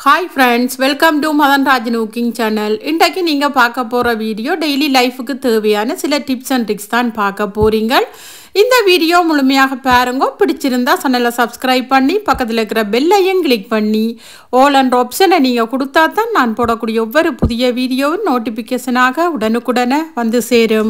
hi friends welcome to Madhan Rajan cooking channel இன்றைக்கு நீங்கள் பார்க்க போகிற வீடியோ டெய்லி லைஃபுக்கு தேவையான சில டிப்ஸ் அண்ட் ட்ரிக்ஸ் தான் பார்க்க போகிறீங்க இந்த வீடியோ முழுமையாக பாருங்க பிடிச்சிருந்தா சேனலை சப்ஸ்கிரைப் பண்ணி பக்கத்தில் இருக்கிற பெல்லையும் கிளிக் பண்ணி ஆல் அண்ட் ஆப்ஷனை நீங்கள் கொடுத்தா தான் நான் போடக்கூடிய ஒவ்வொரு புதிய வீடியோவும் நோட்டிஃபிகேஷனாக உடனுக்குடனே வந்து சேரும்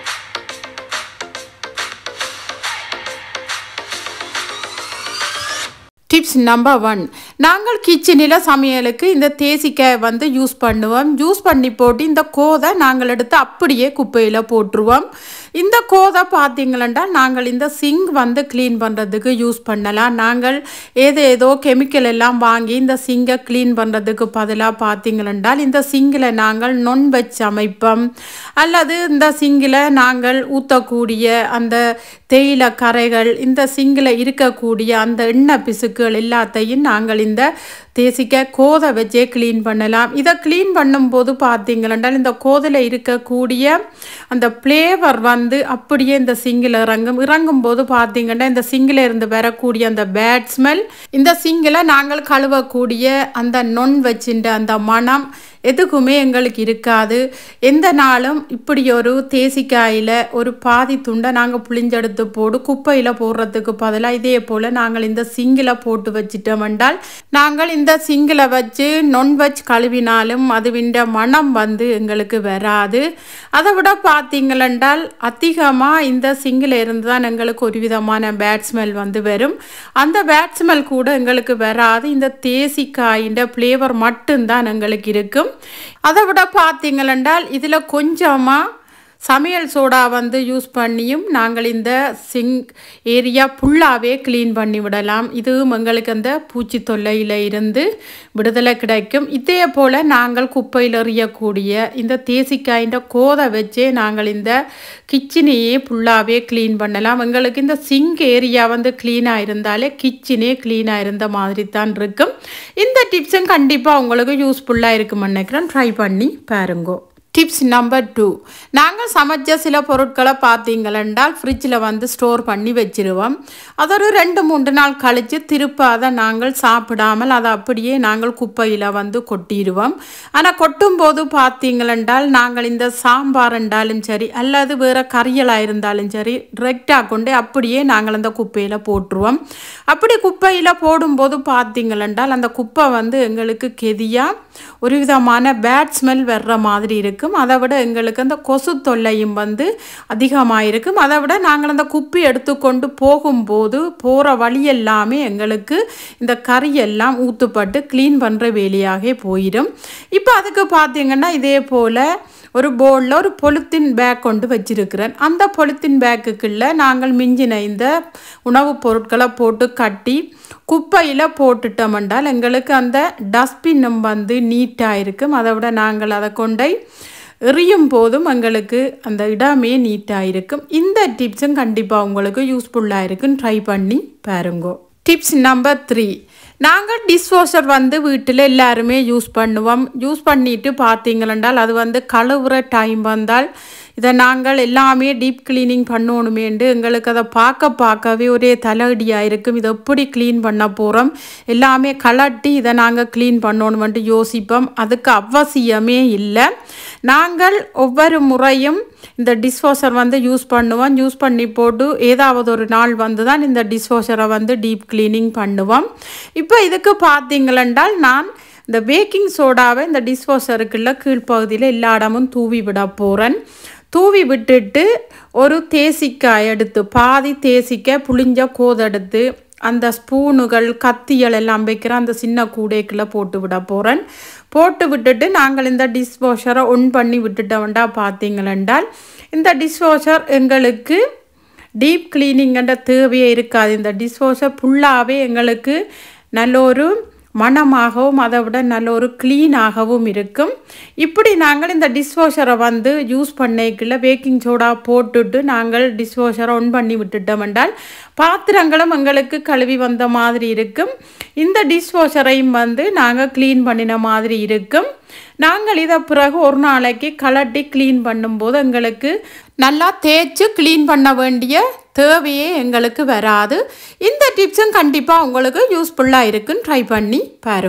டிப்ஸ் நம்பர் ஒன் நாங்கள் கிச்சனில் சமையலுக்கு இந்த தேசிக்காய் வந்து யூஸ் பண்ணுவோம் யூஸ் பண்ணி போட்டு இந்த கோதை நாங்கள் எடுத்து அப்படியே குப்பையில் போட்டுருவோம் இந்த கோதை பார்த்தீங்களா நாங்கள் இந்த சிங்க் வந்து க்ளீன் பண்ணுறதுக்கு யூஸ் பண்ணலாம் நாங்கள் ஏதோ ஏதோ கெமிக்கல் எல்லாம் வாங்கி இந்த சிங்கை க்ளீன் பண்ணுறதுக்கு பதிலாக பார்த்தீங்களென்றால் இந்த சிங்கில் நாங்கள் நொன் வெஜ் அமைப்போம் அல்லது இந்த சிங்கில் நாங்கள் ஊற்றக்கூடிய அந்த தேயிலை கரைகள் இந்த சிங்கில் இருக்கக்கூடிய அந்த எண்ணெய் பிசுக்குகள் எல்லாத்தையும் நாங்கள் இந்த தேசிக்க கோதை வச்சே க்ளீன் பண்ணலாம் இதை க்ளீன் பண்ணும்போது பார்த்தீங்களென்றால் இந்த கோதில் இருக்கக்கூடிய அந்த ஃப்ளேவர் வந்து அப்படியே இந்த சிங்கில் இறங்கும் இறங்கும் போது பார்த்தீங்கன்னா இந்த சிங்கில் இருந்து வரக்கூடிய அந்த பேட் ஸ்மெல் இந்த சிங்கில் நாங்கள் கழுவக்கூடிய அந்த நொன் வச்சுன்ற அந்த மனம் எதுக்குமே எங்களுக்கு இருக்காது எந்த நாளும் இப்படி ஒரு தேசிக்காயில் ஒரு பாதி துண்டை நாங்கள் புளிஞ்செடுத்து போடு குப்பையில் போடுறதுக்கு பதிலாக இதே போல் நாங்கள் இந்த சிங்கில் போட்டு வச்சிட்டோம் என்றால் நாங்கள் இந்த சிங்கில் வச்சு நொன்வெஜ் கழுவினாலும் அதுவின்ற மனம் வந்து எங்களுக்கு வராது அதை விட பார்த்தீங்களென்றால் அதிகமாக இந்த சிங்கில் இருந்து தான் எங்களுக்கு ஒரு விதமான பேட் ஸ்மெல் வந்து வரும் அந்த பேட் ஸ்மெல் கூட எங்களுக்கு வராது இந்த தேசிக்காயின் ஃப்ளேவர் மட்டும்தான் எங்களுக்கு இருக்கும் அதை விட பார்த்தீங்களென்றால் இதில் கொஞ்சமாக சமையல் சோடா வந்து யூஸ் பண்ணியும் நாங்கள் இந்த சிங்க் ஏரியா ஃபுல்லாகவே க்ளீன் பண்ணி விடலாம் இதுவும் எங்களுக்கு அந்த பூச்சி தொல்லையில் இருந்து விடுதலை கிடைக்கும் இதே போல் நாங்கள் குப்பையில் எறியக்கூடிய இந்த தேசிக்காயின் கோதை வச்சே நாங்கள் இந்த கிச்சனையே ஃபுல்லாகவே க்ளீன் பண்ணலாம் எங்களுக்கு இந்த சிங்க் ஏரியா வந்து க்ளீனாக இருந்தாலே கிச்சனே க்ளீனாக இருந்த மாதிரி தான் இருக்கும் இந்த டிப்ஸும் கண்டிப்பாக உங்களுக்கு யூஸ்ஃபுல்லாக இருக்கும்னு நினைக்கிறேன் ட்ரை பண்ணி பாருங்கோ டிப்ஸ் நம்பர் டூ நாங்கள் சமைச்ச சில பொருட்களை பார்த்தீங்களென்றால் ஃப்ரிட்ஜில் வந்து ஸ்டோர் பண்ணி வச்சிருவோம் அது ஒரு ரெண்டு மூன்று நாள் கழித்து திருப்ப அதை நாங்கள் சாப்பிடாமல் அதை அப்படியே நாங்கள் குப்பையில் வந்து கொட்டிடுவோம் ஆனால் கொட்டும்போது பார்த்தீங்களென்றால் நாங்கள் இந்த சாம்பார் இருந்தாலும் சரி அல்லது வேறு கறியலாக இருந்தாலும் சரி டிரெக்டாக கொண்டு அப்படியே நாங்கள் அந்த குப்பையில் போட்டுருவோம் அப்படி குப்பையில் போடும்போது பார்த்தீங்களென்றால் அந்த குப்பை வந்து எங்களுக்கு கெதியாக ஒரு விதமான பேட் ஸ்மெல் வர்ற மாதிரி இருக்கும் அதை விட எங்களுக்கு அந்த கொசு தொல்லையும் வந்து அதிகமாக இருக்கும் அதை விட நாங்கள் அந்த குப்பி எடுத்துக்கொண்டு போகும்போது போகிற வழி எல்லாமே எங்களுக்கு இந்த கறியெல்லாம் ஊற்றுப்பட்டு க்ளீன் பண்ணுற வேலையாக போயிடும் இப்போ அதுக்கு பார்த்தீங்கன்னா இதே போல் ஒரு போலில் ஒரு பொலித்தீன் பேக் கொண்டு வச்சிருக்கிறேன் அந்த பொலித்தீன் பேக்குக்குள்ளே நாங்கள் மிஞ்சின இந்த உணவுப் பொருட்களை போட்டு கட்டி குப்பையில் போட்டுட்டோம்ன்றால் எங்களுக்கு அந்த டஸ்ட்பின்னும் வந்து நீட்டாக இருக்கும் அதை விட நாங்கள் அதை கொண்டை எறியும் போதும் எங்களுக்கு அந்த இடமே நீட்டாக இருக்கும் இந்த டிப்ஸும் கண்டிப்பாக உங்களுக்கு யூஸ்ஃபுல்லாக இருக்குன்னு ட்ரை பண்ணி பாருங்கோ டிப்ஸ் நம்பர் த்ரீ நாங்கள் டிஷ்வாஷர் வந்து வீட்டில் எல்லாருமே யூஸ் பண்ணுவோம் யூஸ் பண்ணிட்டு பார்த்தீங்களென்றால் அது வந்து கழுவுற டைம் வந்தால் இதை நாங்கள் எல்லாமே டீப் கிளீனிங் பண்ணணுமேண்டு எங்களுக்கு அதை பார்க்க பார்க்கவே ஒரே தலையடியாக இருக்கும் இதை எப்படி க்ளீன் பண்ண போகிறோம் எல்லாமே கலட்டி இதை நாங்கள் க்ளீன் பண்ணணுமென்ட்டு யோசிப்போம் அதுக்கு அவசியமே இல்லை நாங்கள் ஒவ்வொரு முறையும் இந்த டிஷ்வாஷர் வந்து யூஸ் பண்ணுவோம் யூஸ் பண்ணி போட்டு ஏதாவது ஒரு நாள் வந்து தான் இந்த டிஷ்வாஷரை வந்து டீப் கிளீனிங் பண்ணுவோம் இப்போ இதுக்கு பார்த்தீங்களென்றால் நான் இந்த பேக்கிங் சோடாவை இந்த டிஷ்வாஷருக்குள்ள கீழ்ப்பகுதியில் எல்லா இடமும் தூவி விட போகிறேன் தூவி விட்டுட்டு ஒரு தேசிக்காய் எடுத்து பாதி தேசிக்காய் புளிஞ்ச கோதெடுத்து அந்த ஸ்பூனுகள் கத்திகள் எல்லாம் வைக்கிற அந்த சின்ன கூடைக்குள்ளே போட்டு விட போகிறேன் போட்டு விட்டுட்டு நாங்கள் இந்த டிஷ்வாஷரை ஒன் பண்ணி விட்டுட்டோம்டா பார்த்தீங்களென்றால் இந்த டிஷ்வாஷர் எங்களுக்கு டீப் கிளீனிங்கன்ற தேவையே இருக்காது இந்த டிஷ்வாஷர் ஃபுல்லாகவே எங்களுக்கு நல்ல ஒரு மணமாகவும் அதை விட நல்ல ஒரு க்ளீனாகவும் இருக்கும் இப்படி நாங்கள் இந்த டிஷ்வாஷரை வந்து யூஸ் பண்ணிக்கல பேக்கிங் சோடா போட்டுட்டு நாங்கள் டிஷ்வாஷரை ஒன் பண்ணி விட்டுட்டோம் என்றால் பாத்திரங்களும் எங்களுக்கு கழுவி வந்த மாதிரி இருக்கும் இந்த டிஷ்வாஷரையும் வந்து நாங்கள் க்ளீன் பண்ணின மாதிரி இருக்கும் நாங்கள் இதை பிறகு ஒரு நாளைக்கு கலட்டி க்ளீன் பண்ணும்போது எங்களுக்கு நல்லா தேய்ச்சி க்ளீன் பண்ண வேண்டிய தேவையே எங்களுக்கு வராது இந்த டிப்ஸும் கண்டிப்பாக உங்களுக்கு யூஸ்ஃபுல்லாக இருக்குன்னு ட்ரை பண்ணி பாருங்கோ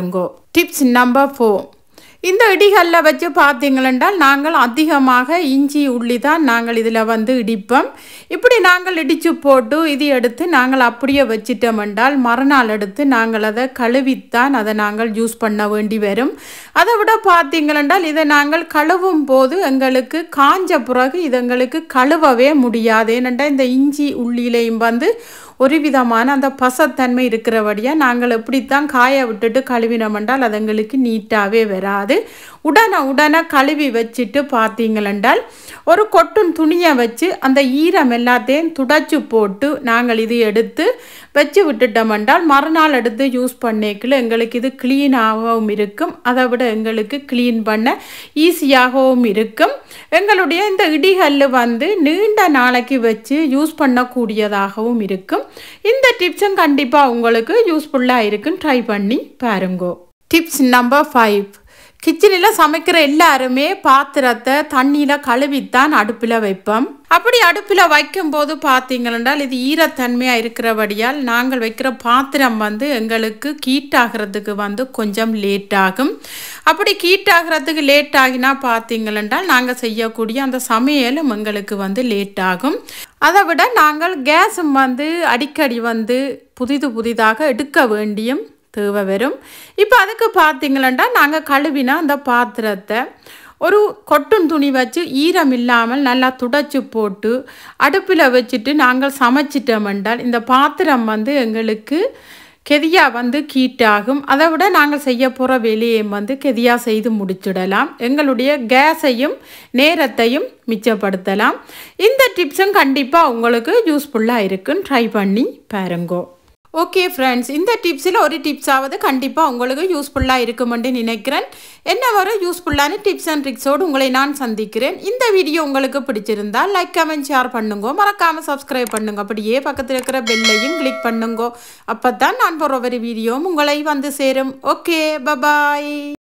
டிப்ஸ் நம்பர் ஃபோர் இந்த இடிகளில் வச்சு பார்த்தீங்களென்றால் நாங்கள் அதிகமாக இஞ்சி உள்ளி தான் நாங்கள் இதில் வந்து இடிப்போம் இப்படி நாங்கள் இடித்து போட்டு இது எடுத்து நாங்கள் அப்படியே வச்சிட்டோம் என்றால் மறுநாள் எடுத்து நாங்கள் அதை கழுவித்தான் அதை நாங்கள் யூஸ் பண்ண வேண்டி வரும் அதை விட பார்த்தீங்களென்றால் இதை நாங்கள் கழுவும் போது எங்களுக்கு காஞ்ச பிறகு இது எங்களுக்கு கழுவவே முடியாது ஏனென்றால் இந்த இஞ்சி உள்ளிலையும் வந்து ஒரு விதமான அந்த பசத்தன்மை இருக்கிறபடியாக நாங்கள் எப்படித்தான் காய விட்டுட்டு கழுவினோம் என்றால் அது எங்களுக்கு நீட்டாகவே வராது உடனே உடனே கழுவி வச்சுட்டு பார்த்தீங்களென்றால் ஒரு கொட்டும் துணியை வச்சு அந்த ஈரம் எல்லாத்தையும் துடைச்சி போட்டு நாங்கள் இது எடுத்து வச்சு விட்டுட்டோம் என்றால் மறுநாள் எடுத்து யூஸ் பண்ணிக்கல எங்களுக்கு இது க்ளீனாகவும் இருக்கும் அதை விட எங்களுக்கு க்ளீன் பண்ண ஈஸியாகவும் இருக்கும் எங்களுடைய இந்த இடிகல் வந்து நீண்ட நாளைக்கு வச்சு யூஸ் பண்ணக்கூடியதாகவும் இருக்கும் இந்த டிப்ஸும் கண்டிப்பாக உங்களுக்கு யூஸ்ஃபுல்லாக இருக்கும் ட்ரை பண்ணி பாருங்கோ டிப்ஸ் நம்பர் ஃபைவ் கிச்சனில் சமைக்கிற எல்லாருமே பாத்திரத்தை தண்ணியில் கழுவித்தான் அடுப்பில் வைப்போம் அப்படி அடுப்பில் வைக்கும்போது பார்த்தீங்களென்றால் இது ஈரத்தன்மையாக இருக்கிறபடியால் நாங்கள் வைக்கிற பாத்திரம் வந்து எங்களுக்கு கீட் ஆகிறதுக்கு வந்து கொஞ்சம் லேட் ஆகும் அப்படி கீட் ஆகிறதுக்கு லேட் ஆகினா பார்த்தீங்களென்றால் நாங்கள் செய்யக்கூடிய அந்த சமையலும் எங்களுக்கு வந்து லேட் ஆகும் அதை விட நாங்கள் கேஸும் வந்து அடிக்கடி வந்து புதிது புதிதாக எடுக்க வேண்டியும் தேவை வரும் இப்போ அதுக்கு பார்த்தீங்களா நாங்கள் கழுவினா அந்த பாத்திரத்தை ஒரு கொட்டும் துணி வச்சு ஈரம் இல்லாமல் நல்லா துடைச்சி போட்டு அடுப்பில் வச்சுட்டு நாங்கள் சமைச்சிட்டோம் என்றால் இந்த பாத்திரம் வந்து எங்களுக்கு கெதியாக வந்து கீட்டாகும் அதை விட நாங்கள் செய்ய போகிற வேலையை வந்து கெதியாக செய்து முடிச்சிடலாம் எங்களுடைய கேஸையும் நேரத்தையும் மிச்சப்படுத்தலாம் இந்த டிப்ஸும் கண்டிப்பாக உங்களுக்கு யூஸ்ஃபுல்லாக இருக்குன்னு ட்ரை பண்ணி பாருங்கோ ஓகே ஃப்ரெண்ட்ஸ் இந்த டிப்ஸில் ஒரு டிப்ஸாவது கண்டிப்பாக உங்களுக்கு யூஸ்ஃபுல்லாக இருக்குமென்று நினைக்கிறேன் என்ன வர யூஸ்ஃபுல்லான டிப்ஸ் அண்ட் ட்ரிக்ஸோடு உங்களை நான் சந்திக்கிறேன் இந்த வீடியோ உங்களுக்கு பிடிச்சிருந்தா லைக் கமெண்ட் ஷேர் பண்ணுங்க மறக்காமல் சப்ஸ்கிரைப் பண்ணுங்க அப்படியே பக்கத்தில் இருக்கிற பெல்லையும் கிளிக் பண்ணுங்க அப்போ தான் நான் போகிற ஒரு வீடியோவும் உங்களை வந்து சேரும் ஓகே பபாய்